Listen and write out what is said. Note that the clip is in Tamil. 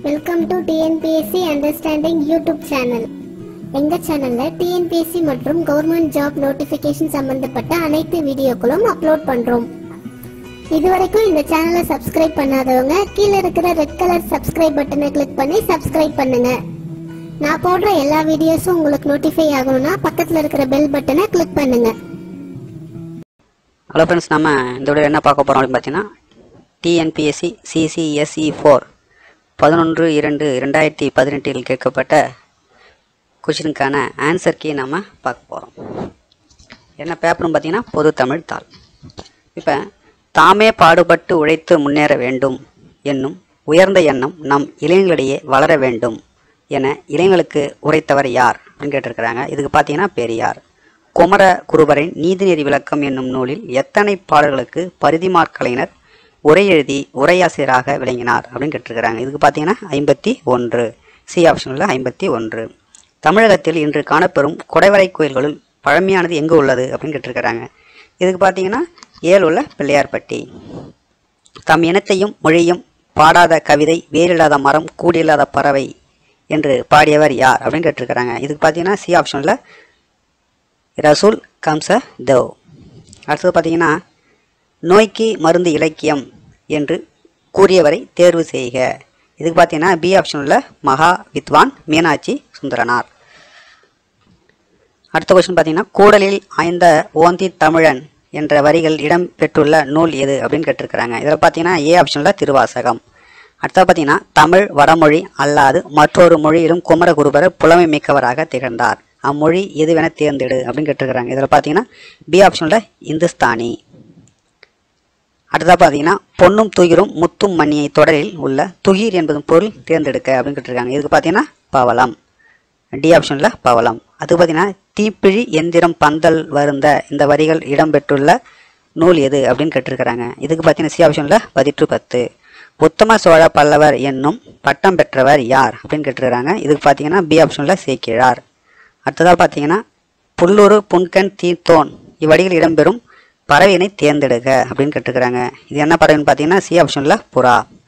welcome to TNPSC understanding YouTube channel எங்க சேனல்ல டிஎன்பிஎஸ்சி மற்றும் கவர்மெண்ட் ஜாப் நோட்டிபிகேஷன் சம்பந்தப்பட்ட அனைத்து வீடியோக்களும் அப்லோட் பண்றோம் இதுவரைக்கும் இந்த சேனலை சப்ஸ்கிரைப் பண்ணாதவங்க கீழே இருக்கிற ரெட் கலர் சப்ஸ்கிரைப் பட்டனை கிளிக் பண்ணி சப்ஸ்கிரைப் பண்ணுங்க நான் போடுற எல்லா வீடியோஸும் உங்களுக்கு நோட்டிஃபை ஆகணும்னா பக்கத்துல இருக்கிற பெல் பட்டனை கிளிக் பண்ணுங்க ஹலோ ஃப்ரெண்ட்ஸ் நம்ம இந்த வீடியோ என்ன பார்க்க போகிறோம் அப்படின்னு பார்த்தீங்கன்னா டிஎன்பிஎஸ்சி சிசிஎஸ்இ ஃபோர் பதினொன்று இரண்டு ரெண்டாயிரத்தி பதினெட்டில் கேட்கப்பட்ட கொஷினுக்கான ஆன்சர் கீ நம்ம பார்க்க போகிறோம் என்ன பேப்பர்னு பார்த்தீங்கன்னா பொது தமிழ் தாள் இப்போ தாமே பாடுபட்டு உழைத்து முன்னேற வேண்டும் என்னும் உயர்ந்த எண்ணம் நம் இளைஞர்களிடையே வளர வேண்டும் என இளைஞர்களுக்கு உரைத்தவர் யார் அப்படின்னு கேட்டிருக்கிறாங்க இதுக்கு பார்த்தீங்கன்னா பெரியார் குமர குருபரின் நீதிநெறி விளக்கம் என்னும் நூலில் எத்தனை பாடல்களுக்கு பரிதிமாற் கலைஞர் உரை எழுதி உரையாசிரியராக விளங்கினார் அப்படின்னு கேட்டிருக்கிறாங்க இதுக்கு பார்த்தீங்கன்னா ஐம்பத்தி ஒன்று சி ஆப்ஷனில் ஐம்பத்தி ஒன்று தமிழகத்தில் இன்று காணப்பெறும் கொடைவரை கோயில்களுள் பழமையானது எங்கு உள்ளது அப்படின்னு கேட்டிருக்கிறாங்க இதுக்கு பார்த்தீங்கன்னா ஏழு உள்ள பிள்ளையார்பட்டி தம் இனத்தையும் மொழியும் பாடாத கவிதை வேறில்லாத மரம் கூடியில்லாத பறவை என்று பாடியவர் யார் அப்படின்னு கேட்டிருக்கிறாங்க இதுக்கு பார்த்தீங்கன்னா சி ஆப்ஷனில் ரசூல் கம்ச தேவ் அடுத்தது பார்த்தீங்கன்னா நோய்க்கு மருந்து இலக்கியம் என்று கூறியவரை தேர்வு செய்க இதுக்கு பார்த்தீங்கன்னா பி ஆப்ஷனில் மகா வித்வான் மீனாட்சி சுந்தரனார் அடுத்த கொஸ்டின் பார்த்தீங்கன்னா கூடலில் ஆய்ந்த ஓந்தி தமிழன் என்ற வரிகள் இடம் பெற்றுள்ள நூல் எது அப்படின்னு கேட்டிருக்கிறாங்க இதில் பார்த்தீங்கன்னா ஏ ஆப்ஷனில் திருவாசகம் அடுத்தது பார்த்தீங்கன்னா தமிழ் வடமொழி அல்லாது மற்றொரு மொழியிலும் குமரகுருபரர் புலமை மிக்கவராக திகழ்ந்தார் அம்மொழி எதுவென தேர்ந்தெடு அப்படின்னு கேட்டிருக்கிறாங்க இதில் பார்த்தீங்கன்னா பி ஆப்ஷனில் இந்துஸ்தானி அடுத்ததாக பார்த்தீங்கன்னா பொன்னும் துகிரும் முத்தும் மணியை தொடரில் உள்ள துகிர் என்பதும் பொருள் தேர்ந்தெடுக்க அப்படின்னு கேட்டிருக்காங்க இதுக்கு பார்த்தீங்கன்னா பவளம் டி ஆப்ஷனில் பவளம் அது பார்த்தீங்கன்னா தீப்பிழி எந்திரம் பந்தல் வருந்த இந்த வரிகள் இடம்பெற்றுள்ள நூல் எது அப்படின்னு கேட்டிருக்கிறாங்க இதுக்கு பார்த்தீங்கன்னா சி ஆப்ஷனில் பதிற்று பத்து உத்தம சோழ பல்லவர் என்னும் பட்டம் பெற்றவர் யார் அப்படின்னு கேட்டிருக்கிறாங்க இதுக்கு பார்த்தீங்கன்னா பி ஆப்ஷனில் சேக்கிழார் அடுத்ததாக பார்த்தீங்கன்னா புல்லூரு புன்கண் தீர்த்தோன் இவ்வடிகள் இடம்பெறும் பறவையினை தேர்ந்தெடுக்க அப்படின்னு கேட்டிருக்கிறாங்க இது என்ன பறவைன்னு பார்த்தீங்கன்னா சி ஆப்ஷனில் புறா